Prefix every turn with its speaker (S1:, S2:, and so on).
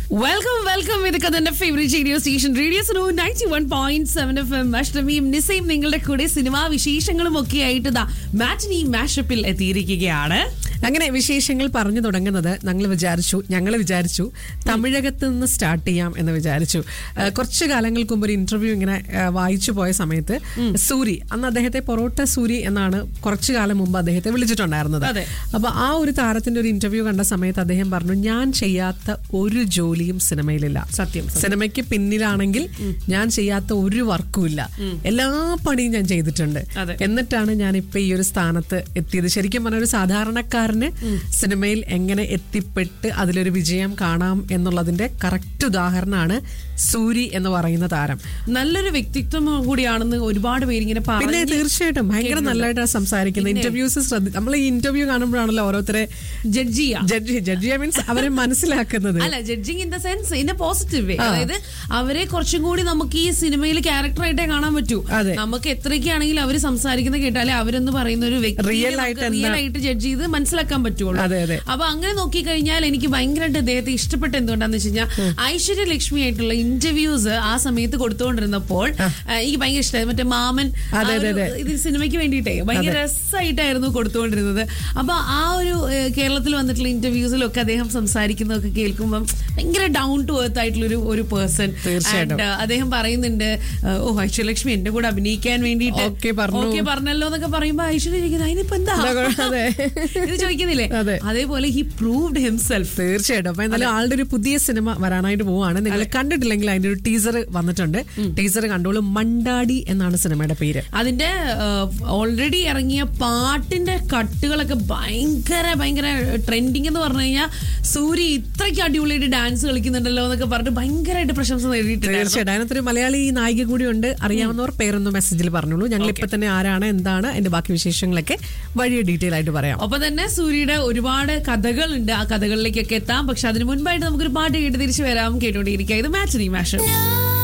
S1: Welcome welcome ഇതൊക്കെ തന്നെ favourite radio station radio snow ninety one point seven F M അഷ്ടമിയും നിസയും നിങ്ങളുടെ കൂടെ സിനിമാ വിശേഷങ്ങളും ഒക്കെ ആയിട്ട് ദാ മാറ്റിനി മാഷപ്പിൽ എത്തിയിരിക്കുകയാണ്
S2: അങ്ങനെ വിശേഷങ്ങൾ പറഞ്ഞു തുടങ്ങുന്നത് ഞങ്ങൾ വിചാരിച്ചു ഞങ്ങൾ വിചാരിച്ചു തമിഴകത്ത് നിന്ന് സ്റ്റാർട്ട് ചെയ്യാം എന്ന് വിചാരിച്ചു ആ, കുറച്ച് കാലങ്ങൾക്ക് മുമ്പ് ഒരു ഇന്റർവ്യൂ ഇങ്ങനെ ആ, വായിച്ചു പോയ സമയത്ത് സൂരി അന്ന് അദ്ദേഹത്തെ പൊറോട്ട സൂരി എന്നാണ് കുറച്ചു കാലം മുമ്പ് അദ്ദേഹത്തെ വിളിച്ചിട്ടുണ്ടായിരുന്നത്
S1: അതെ.
S2: അപ്പൊ ആ ഒരു താരത്തിന്റെ ഒരു ഇന്റർവ്യൂ കണ്ട സമയത്ത് അദ്ദേഹം പറഞ്ഞു ഞാൻ ചെയ്യാത്ത ഒരു ജോലിയും സിനിമയിലില്ല
S1: സത്യം,
S2: സിനിമയ്ക്ക് പിന്നിലാണെങ്കിൽ ഞാൻ ചെയ്യാത്ത ഒരു വർക്കും ഇല്ല എല്ലാ പണിയും ഞാൻ ചെയ്തിട്ടുണ്ട്
S1: അതെ.
S2: എന്നിട്ടാണ് ഞാൻ ഇപ്പൊ ഈ ഒരു സ്ഥാനത്ത് എത്തിയത് ശരിക്കും പറഞ്ഞ ഒരു സാധാരണക്കാരന് സിനിമയിൽ എങ്ങനെ എത്തിപ്പെട്ട് അതിലൊരു വിജയം കാണാം എന്നുള്ളതിന്റെ കറക്റ്റ് ഉദാഹരണമാണ് സൂരി എന്ന് പറയുന്ന താരം
S1: നല്ലൊരു വ്യക്തിത്വം കൂടിയാണെന്ന് ഒരുപാട് പേര് ഇങ്ങനെ
S2: പിന്നെ
S1: പറഞ്ഞ്
S2: തീർച്ചയായിട്ടും ഭയങ്കര നല്ലതായിട്ടാണ് സംസാരിക്കുന്നത് ഇന്റർവ്യൂസ് ശ്രദ്ധി നമ്മൾ ഈ ഇന്റർവ്യൂ കാണുമ്പോഴാണല്ലോ ഓരോരുത്തരെ
S1: ജഡ്ജ് ചെയ്യാം
S2: ജഡ്ജി ജഡ്ജി മീൻസ് അവരെ മനസ്സിലാക്കുന്നത്
S1: അല്ല judging in the sense in a positive way അതായത് അവരെ കുറച്ചും കൂടി നമുക്ക് ഈ സിനിമയിൽ ക്യാരക്ടറായിട്ടേ കാണാൻ പറ്റൂ
S2: അതെ.
S1: നമുക്ക് എത്രയൊക്കെയാണെങ്കിലും അവർ സംസാരിക്കുന്ന കേട്ടാലേ അവരെന്ന് പറയുന്ന ഒരു
S2: Real ആയിട്ട് എന്താ-
S1: റിയൽ ആയിട്ട് ജഡ്ജ് ചെയ്ത് മനസ്സിലാക്കാൻ പറ്റുള്ളൂ
S2: അതെ, അതെ.
S1: അപ്പൊ അങ്ങനെ നോക്കിക്കഴിഞ്ഞാൽ എനിക്ക് ഭയങ്കരമായിട്ട് അദ്ദേഹത്തെ ഇഷ്ടപ്പെട്ട എന്തുകൊണ്ടാന്ന് വെച്ച് കഴിഞ്ഞാൽ ഐശ്വര്യ ലക്ഷ്മി ആയിട്ടുള്ള ഇന്റർവ്യൂസ് ആ സമയത്ത് കൊടുത്തുകൊണ്ടിരുന്നപ്പോൾ ആ, എനിക്ക് ഭയങ്കര ഇഷ്ടമായി മറ്റേ മാമൻ ആ
S2: അതെ,
S1: ഒരു-
S2: അതെ,
S1: ഇത് സിനിമയ്ക്ക് വേണ്ടിയിട്ടേ ഭയങ്കര രസമായിട്ടായിരുന്നു കൊടുത്തുകൊണ്ടിരുന്നത് അപ്പൊ ആ ഒരു ഏഹ്, കേരളത്തിൽ വന്നിട്ടുള്ള ഇന്റർവ്യൂസിലൊക്കെ അദ്ദേഹം സംസാരിക്കുന്നതൊക്കെ കേൾക്കുമ്പം ഭയങ്കര ഡൗൺ ടു എർത്ത് ആയിട്ടുള്ള ഒരു ഒരു പേഴ്സൺ
S2: തീർച്ചയായിട്ടും.
S1: അദ്ദേഹം പറയുന്നുണ്ട് ഏഹ്, ഓ ഐശ്വര്യലക്ഷ്മി എന്റെ കൂടെ അഭിനയിക്കാൻ വേണ്ടിയിട്ട്
S2: Okay പറഞ്ഞു.
S1: ഓക്കെ പറഞ്ഞല്ലോ എന്നൊക്കെ പറയുമ്പോ ഐശ്വര്യ ചോദിക്കുന്നത് അതിനിപ്പോ എന്താ
S2: അതെ.
S1: ഇത് ചോദിക്കുന്നില്ലേ
S2: അതെ.
S1: അതേപോലെ ഹി പ്രൂവ്ഡ് ഹിംസെൽഫ്
S2: തീർച്ചയായിട്ടും അപ്പൊ എന്തായാലും ആളുടെ ഒരു പുതിയ സിനിമ വരാനായിട്ട് പോവാണ് നിങ്ങൾ കണ്ടിട്ടില്ലെങ്കിൽ അതിന്റെ ഒരു ടീസർ വന്നിട്ടുണ്ട് ടീസർ കണ്ടോളൂ മണ്ടാടി എന്നാണ് സിനിമയുടെ പേര്
S1: അതിന്റെ ഓൾറെഡി ഇറങ്ങിയ പാട്ടിന്റെ കട്ടുകളൊക്കെ ഭയങ്കര ഭയങ്കര ട്രെൻഡിങ് എന്ന് പറഞ്ഞു കഴിഞ്ഞാൽ സൂര്യ ഇത്രയ്ക്ക് അടിപൊളിയായിട്ട് ഡാൻസ് കളിക്കുന്നുണ്ടല്ലോ എന്നൊക്കെ പറഞ്ഞിട്ട് ഭയങ്കരമായിട്ട് പ്രശംസ നേടിയിട്ടുണ്ടായിരുന്നു
S2: തീർച്ചയായിട്ടും അതിനകത്തൊരു മലയാളി നായിക കൂടിയുണ്ട് അറിയാവുന്നവർ പേരൊന്നും മെസ്സേജിൽ പറഞ്ഞോളൂ ഞങ്ങൾ ഇപ്പൊ തന്നെ ആരാണ് എന്താണ് അതിന്റെ ബാക്കി വിശേഷങ്ങളൊക്കെ വഴിയെ ഡീറ്റെയിൽ ആയിട്ട് പറയാം
S1: ഒപ്പം തന്നെ സൂര്യയുടെ ഒരുപാട് കഥകളുണ്ട് ആ കഥകളിലേക്കൊക്കെ എത്താം പക്ഷെ അതിന് മുൻപായിട്ട് നമുക്കൊരു പാട്ട് കേട്ട് തിരിച്ചു വരാം കേട്ടോണ്ടിരിക്കുക ഇത് മാച്ച് നീ മാഷ്